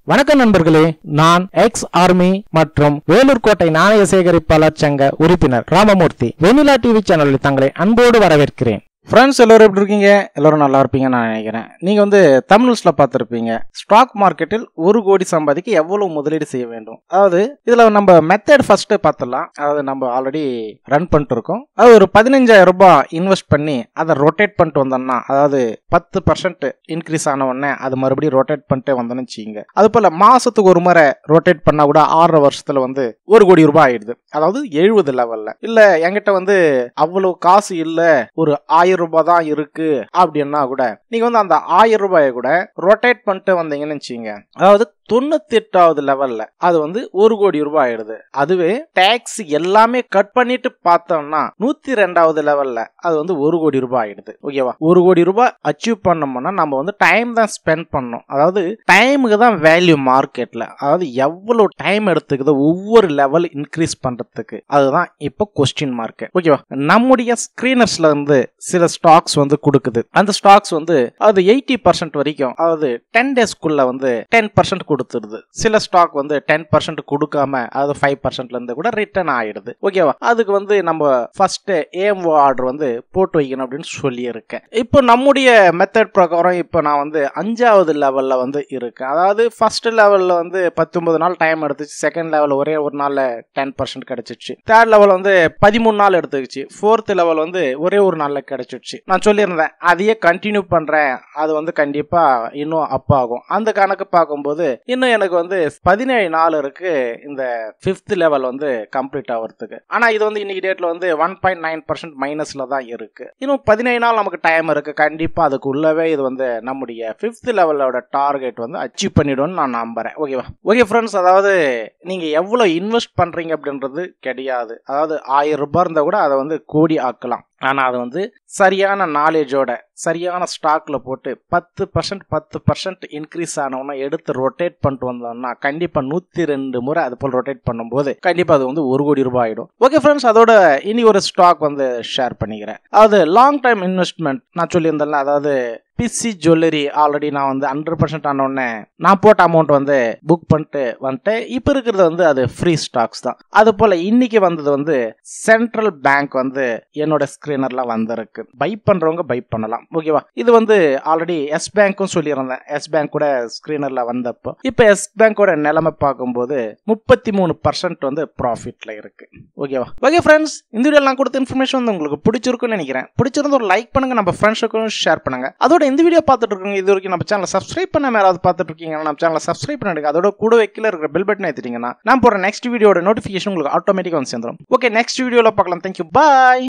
வணக்கம் நண்பர்களே நான் எக்ஸ் ஆர்மி மற்றும் வேலூர் கோட்டை நாணய சேகரிப்பாளர் சங்க உறுப்பினர் ராமமூர்த்தி வெண்ணிலா டிவி சேனலில் தங்களை அன்போடு வரவேற்கிறேன் ஃப்ரெண்ட்ஸ் எல்லோரும் எப்படி இருக்கீங்க எல்லோரும் நல்லா இருப்பீங்கன்னு நான் நினைக்கிறேன் நீங்க வந்து தமிழ்ஸ்ல பார்த்துருப்பீங்க ஸ்டாக் மார்க்கெட்டில் ஒரு கோடி சம்பாதிக்க எவ்வளவு முதலீடு செய்ய வேண்டும் அதாவது இதுல நம்ம மெத்தட் ஃபர்ஸ்ட் பார்த்துடலாம் அதாவது நம்ம ஆல்ரெடி ரன் பண்ணிட்டு இருக்கோம் அது ஒரு பதினஞ்சாயிரம் ரூபாய் இன்வெஸ்ட் பண்ணி அதை ரொட்டேட் பண்ணிட்டு வந்தோம்னா அதாவது பத்து பர்சன்ட் இன்க்ரீஸ் ஆன உடனே அது மறுபடியும் ரொட்டேட் பண்ணிட்டே வந்தோம்னு வச்சுங்க அது போல மாசத்துக்கு ஒரு முறை ரொட்டேட் பண்ணா கூட ஆறரை வருஷத்துல வந்து ஒரு கோடி ரூபாய் ஆயிடுது அதாவது எழுபது லெவல்ல இல்ல என்கிட்ட வந்து அவ்வளவு காசு இல்ல ஒரு ஆயிரம் ரூபாய் தான் இருக்கு அப்படின்னா கூட நீங்க வந்து அந்த ஆயிரம் ரூபாயை கூட ரொட்டேட் பண்ணிட்டு வந்தீங்கன்னு வச்சுங்க அதாவது தொண்ணூத்தி எட்டாவது லெவல்ல அது வந்து ஒரு கோடி ரூபாய் ஆயிடுது அதுவே டேக்ஸ் எல்லாமே கட் பண்ணிட்டு பார்த்தோம்னா நூத்தி ரெண்டாவது லெவல்ல அது வந்து ஒரு கோடி ரூபாய் ஆயிடுது ஓகேவா ஒரு கோடி ரூபாய் அச்சீவ் பண்ணோம்னா நம்ம வந்து டைம் தான் ஸ்பெண்ட் பண்ணணும் அதாவது டைமுக்கு தான் வேல்யூ மார்க்கெட்ல அதாவது எவ்வளவு டைம் எடுத்துக்குது ஒவ்வொரு லெவல் இன்க்ரீஸ் பண்றதுக்கு அதுதான் இப்போ கொஸ்டின் மார்க் ஓகேவா நம்முடைய ஸ்கிரீனர்ஸ்ல இருந்து சில ஸ்டாக்ஸ் வந்து கொடுக்குது அந்த ஸ்டாக்ஸ் வந்து அது எயிட்டி பர்சன்ட் வரைக்கும் அதாவது டென் டேஸ்க்குள்ள வந்து டென் பர்சன்ட் கொடுத்துருது சில ஸ்டாக் வந்து டென் பர்சன்ட் கொடுக்காம அதாவது ஃபைவ் பர்சன்ட்ல இருந்து கூட ரிட்டர்ன் ஆயிடுது ஓகேவா அதுக்கு வந்து நம்ம ஃபர்ஸ்ட் ஏஎம்ஓ ஆர்டர் வந்து போட்டு வைக்கணும் அப்படின்னு சொல்லியிருக்கேன் இப்போ நம்முடைய மெத்தட் பிரகாரம் இப்போ நான் வந்து அஞ்சாவது லெவல்ல வந்து இருக்கேன் அதாவது ஃபர்ஸ்ட் லெவல்ல வந்து பத்தொன்பது நாள் டைம் எடுத்துச்சு செகண்ட் லெவல் ஒரே ஒரு நாள்ல டென் பர்சன்ட் கிடைச்சிச்சு தேர்ட் லெவல் வந்து பதிமூணு நாள் எடுத்துக்கிச்சு ஃபோர்த் லெவல் வந்து ஒரே ஒரு நாள்ல கிடைச்சிடுச்சு நான் சொல்லியிருந்தேன் அதையே கண்டினியூ பண்றேன் அது வந்து கண்டிப்பா இன்னும் அப் ஆகும் அந்த கணக்கு பார்க்கும்போது இன்னும் எனக்கு வந்து பதினேழு நாள் இருக்கு இந்த ஃபிஃப்த் லெவல் வந்து கம்ப்ளீட் ஆகிறதுக்கு ஆனா இது வந்து இன்னைக்கு டேட்ல வந்து ஒன் பாயிண்ட் நைன் பர்சன்ட் மைனஸ்ல தான் இருக்கு இன்னும் பதினேழு நாள் நமக்கு டைம் இருக்கு கண்டிப்பா அதுக்குள்ளவே இது வந்து நம்முடைய ஃபிஃப்த் லெவலோட டார்கெட் வந்து அச்சீவ் பண்ணிடும்னு நான் நம்புறேன் ஓகேவா ஓகே ஃப்ரெண்ட்ஸ் அதாவது நீங்க எவ்வளவு இன்வெஸ்ட் பண்றீங்க அப்படின்றது கிடையாது அதாவது ஆயிரம் ரூபாய் இருந்தா கூட அதை வந்து கோடி ஆக்கலாம் ஆனா அது வந்து சரியான நாலேஜோட சரியான ஸ்டாக்ல போட்டு பத்து பர்சன்ட் பத்து பர்சன்ட் இன்க்ரீஸ் ஆனவனா எடுத்து ரொட்டேட் பண்ணிட்டு வந்தோம்னா கண்டிப்பா நூத்தி ரெண்டு முறை அது போல் ரொட்டேட் பண்ணும்போது கண்டிப்பா அது வந்து ஒரு கோடி ரூபாய் ஆயிடும் ஓகே ஃப்ரெண்ட்ஸ் அதோட இனி ஒரு ஸ்டாக் வந்து ஷேர் பண்ணிக்கிறேன் அதாவது லாங் டைம் இன்வெஸ்ட்மெண்ட் நான் சொல்லியிருந்தேன்ல அதாவது பிசி ஜுவல்லரி ஆல்ரெடி நான் வந்து ஹண்ட்ரட் பர்சன்ட் ஆனோடனே நான் போட்ட அமௌண்ட் வந்து புக் பண்ணிட்டு வந்துட்டு இப்போ இருக்கிறது வந்து அது ஃப்ரீ ஸ்டாக்ஸ் தான் அது போல் இன்னைக்கு வந்தது வந்து சென்ட்ரல் பேங்க் வந்து என்னோட ஸ்க்ரீனரில் வந்திருக்கு பை பண்ணுறவங்க பை பண்ணலாம் ஓகேவா இது வந்து ஆல்ரெடி எஸ் பேங்க்கும் சொல்லியிருந்தேன் எஸ் பேங்க் கூட ஸ்க்ரீனரில் வந்தப்போ இப்போ எஸ் பேங்கோட நிலைமை பார்க்கும்போது முப்பத்தி மூணு பர்சன்ட் வந்து ப்ராஃபிட்டில் இருக்கு ஓகேவா ஓகே ஃப்ரெண்ட்ஸ் இந்த வீடியோ நான் கொடுத்த இன்ஃபர்மேஷன் வந்து உங்களுக்கு பிடிச்சிருக்குன்னு நினைக்கிறேன் பிடிச்சிருந்தா ஒரு லைக் பண்ணுங்க நம்ம ஃப்ரெண்ட்ஸுக்கும் ஷேர் பண்ணுங்க அதோட இந்த வீடியோ பார்த்துட்டு இருக்கீங்க இது வரைக்கும் நம்ம சேனலை சப்ஸ்கிரைப் பண்ண யாராவது பார்த்துட்டு இருக்கீங்கன்னா நம்ம சேனலை சப்ஸ்கிரைப் பண்ணிடுங்க அதோட கூட வைக்கல இருக்கிற பெல் பட்டன் ஏற்றிட்டீங்கன்னா நான் போகிற நெக்ஸ்ட் வீடியோட நோட்டிஃபிகேஷன் உங்களுக்கு ஆட்டோமேட்டிக்காக வந்து சேர்ந்துடும் ஓகே நெக்ஸ்ட் வீடியோவில் பார்க்கலாம் தேங்க்யூ பாய்